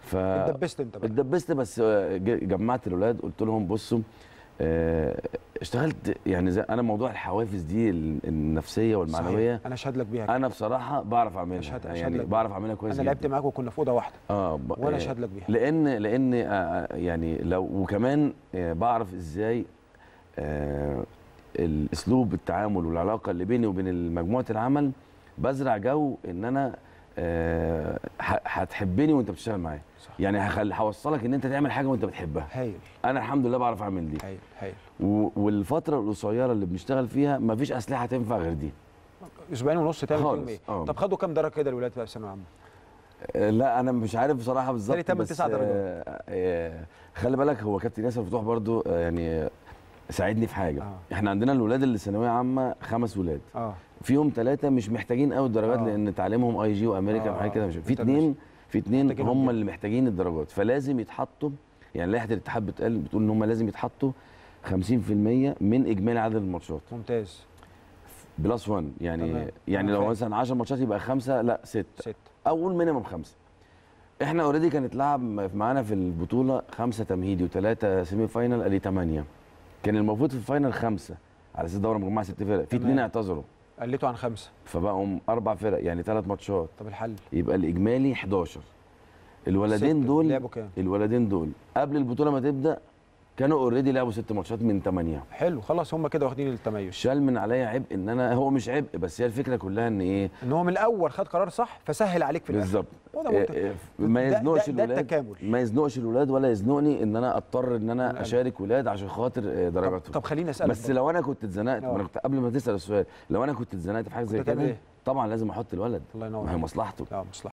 ف اتدبست انت بقى اتدبست بس آه، ج- جمعت الاولاد قلت لهم بصوا آه، اشتغلت يعني زي انا موضوع الحوافز دي ال- النفسيه والمعنويه صحيح. انا اشهد لك بيها انا بصراحه بعرف اعملها أشهد- أشهد يعني لك. بعرف اعملها كويس انا لعبت جدا. معاك وكنا في اوضه واحده اه ب- وانا آه، اشهد لك بيها لان لان آه، يعني لو وكمان آه، بعرف ازاي آه، الاسلوب التعامل والعلاقه اللي بيني وبين مجموعه العمل بزرع جو ان انا آه، ه- هتحبني وانت بتشتغل معايا صح. يعني هخلي هوصلك ان انت تعمل حاجه وانت بتحبها هايل انا الحمد لله بعرف اعمل دي هايل هايل و- والفتره القصيره اللي بنشتغل فيها مفيش اسلحه تنفع غير دي اسبوعين ونص تعمل خالص، فيهم ايه آه. طب خدوا كام درجه كده الولاد في الثانويه العامه آه، لا انا مش عارف بصراحه بالظبط تاني تمن بس تسع درجات. آه، آه، خلي بالك هو كابتن ياسر فتوح برضو آه، يعني آه، ساعدني في حاجه آه. احنا عندنا الولاد اللي ثانويه عامه خمس ولاد اه فيهم ثلاثه مش محتاجين قوي الدرجات آه. لان تعليمهم اي جي وامريكا آه، وحاجات كده مش في أنت اثنين في اثنين محتاجينهم هم جدا. اللي محتاجين الدرجات فلازم يتحطوا يعني لائحه الاتحاد بتقول بتقول ان هم لازم يتحطوا 50% من اجمالي عدد الماتشات ممتاز بلس 1 يعني تمام. يعني أنا لو فاهم. مثلا 10 ماتشات يبقى خمسه لا ست ست او قول مينيمم خمسه احنا اوريدي كانت لعب معانا في البطوله خمسه تمهيدي وثلاثه سيمي فاينل ادي ثمانيه كان المفروض في الفاينل خمسه على اساس دوره مجموعه ست فرق في تمام. اثنين اعتذروا قلتوا عن خمسه فبقوا اربع فرق يعني ثلاث ماتشات طب الحل يبقى الاجمالي 11 الولدين ستة. دول لعبوا كام الولدين دول قبل البطوله ما تبدا كانوا اوريدي لعبوا ست ماتشات من ثمانيه حلو خلاص هم كده واخدين التميز شال من عليا عبء ان انا هو مش عبء بس هي الفكره كلها ان ايه ان هو من الاول خد قرار صح فسهل عليك في الاخر بالظبط هو ده إيه منطق. إيه ما ده- يزنقش ده- ده الولاد التكامل. ما يزنقش الولاد ولا يزنقني ان انا اضطر ان من انا قلبك. اشارك ولاد عشان خاطر آه، طب, درجاتهم طب خليني اسالك بس برضه. لو انا كنت اتزنقت آه. ما انا كنت قبل ما تسال السؤال لو انا كنت اتزنقت في حاجه زي كنت هتعمل كده إيه؟ طبعا لازم احط الولد الله ينور ما هي عليك. مصلحته لا مصلحه